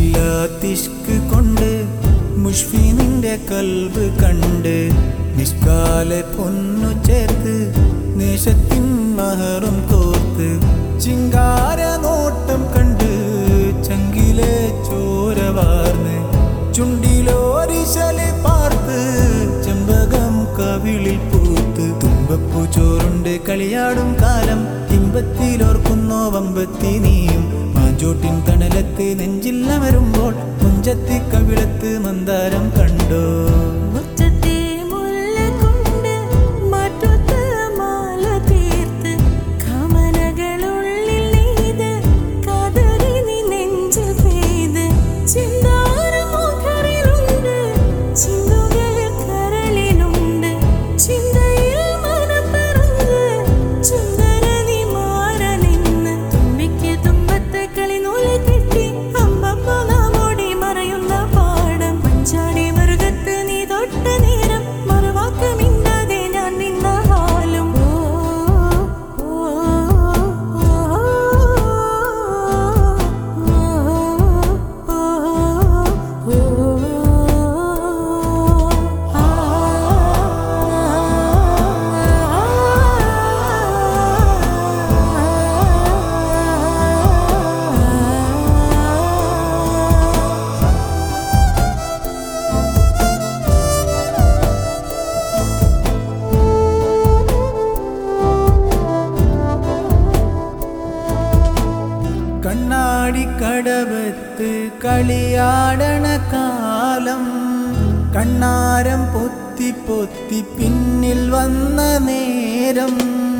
ശക്കില്ലാത്തിഷ്ക് കൊണ്ട് മുഷ്ഫീനിന്റെ കൽബ് കണ്ട് നിഷ്കാലെ പൊന്നു ചേർത്ത് നേശത്തിൻ മഹറും കോർത്ത് ചിങ്കാര നോട്ടം കണ്ട് ചങ്കിലെ ചോര വാർന്ന് ചുണ്ടിലോരിശല് പാർത്ത് ചെമ്പകം കവിളിൽ പൂത്ത് തുമ്പപ്പൂ ചോറുണ്ട് കളിയാടും കാലം ഇമ്പത്തിലോർക്കുന്നോ വമ്പത്തി നീയും മാഞ്ചോട്ടിൻ തണലത്ത് നെഞ്ചില്ല വരുമ്പോൾ മുഞ്ചത്തി കവിളത്ത് മന്ദാരം കണ്ടോ മുറ്റത്തെ മുല്ല കൊണ്ട് മാറ്റൊത്ത മാല തീർത്ത് കമനകളുള്ളിൽ നെയ്ത് കതറി നീ നെഞ്ചിൽ പെയ്ത് ചിന്താരമുഖറിലുണ്ട് ചിന്തുകൾ കരളിലുണ്ട് ചിന്തയിൽ മനം പറന്ന് ചുന്ദര നീ മാറനിന്ന് തുമ്പിക്ക് തുമ്പത്തെ കളി നൂല് കെട്ടി അമ്പപ്പോ നാമോടി മറയുന്ന പാടം പഞ്ചാടി മൃഗത്ത് നീ തൊട്ട നേരം മറുവാക്ക് മിണ്ടാതെ ഞാൻ നിന്ന ഹാലും ഓ, ഓ, ഓ, ഓ, കണ്ണാടി കടവത്ത് കളിയാടണ കാലം കണ്ണാരം പൊത്തി പൊത്തി പിന്നിൽ വന്ന നേരം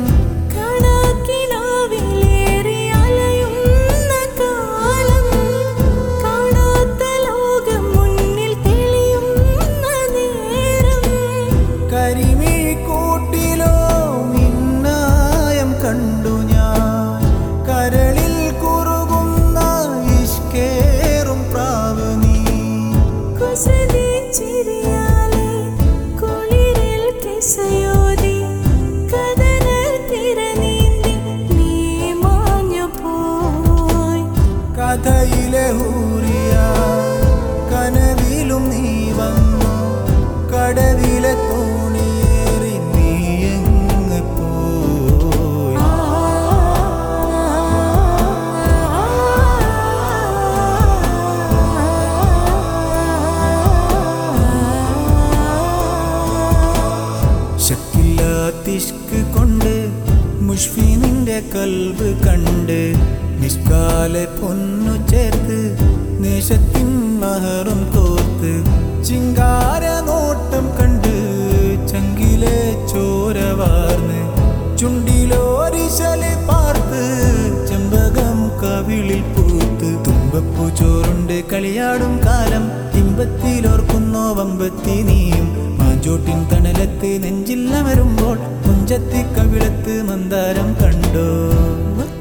കണക്കിനാവിലേറി അലയുന്ന കാലം കാണാത്ത ലോകം മുന്നിൽ തെളിയുന്ന നേരം കരിമിഴി കൂട്ടിലോ മിന്നായം കണ്ടു ഞാൻ കരളിൽ കുറുകുന്ന ഇഷ്കേറും പ്രാവ് നീ കുസൃതി ചിരിയാലെ കുളിരിൽ കിസയോതി കഥന തിരനീന്തി നീ മാഞ്ഞു പോയി കഥയിലെ ഹൂറിയ കനവിലും നീ വന്നു കടവിലെ തോണിയേറി നീ എങ്ങ് പോയി ശക്കില്ലാത്തിഷ്ക് കൊണ്ട് മുഷ്ഫീനിന്റെ കൽബ് കണ്ട് നിഷ്കാലെ പൊന്നു ചേർത്ത് നേശത്തിൻ മഹറും കോർത്ത് ചിങ്കാര നോട്ടം കണ്ട് ചങ്കിലെ ചോര വാർന്ന് ചുണ്ടിലോരിശല് പാർത്ത് ചെമ്പകം കവിളിൽ പൂത്ത് തുമ്പപ്പൂ ചോറുണ്ട് കളിയാടും കാലം ഇമ്പത്തിലോർക്കുന്നോ വമ്പത്തി നീയും മാഞ്ചോട്ടിൻ തണലത്ത് നെഞ്ചില്ല വരുമ്പോൾ മുഞ്ചത്തി കവിളത്ത് മന്ദാരം കണ്ടോ മുറ്റത്തെ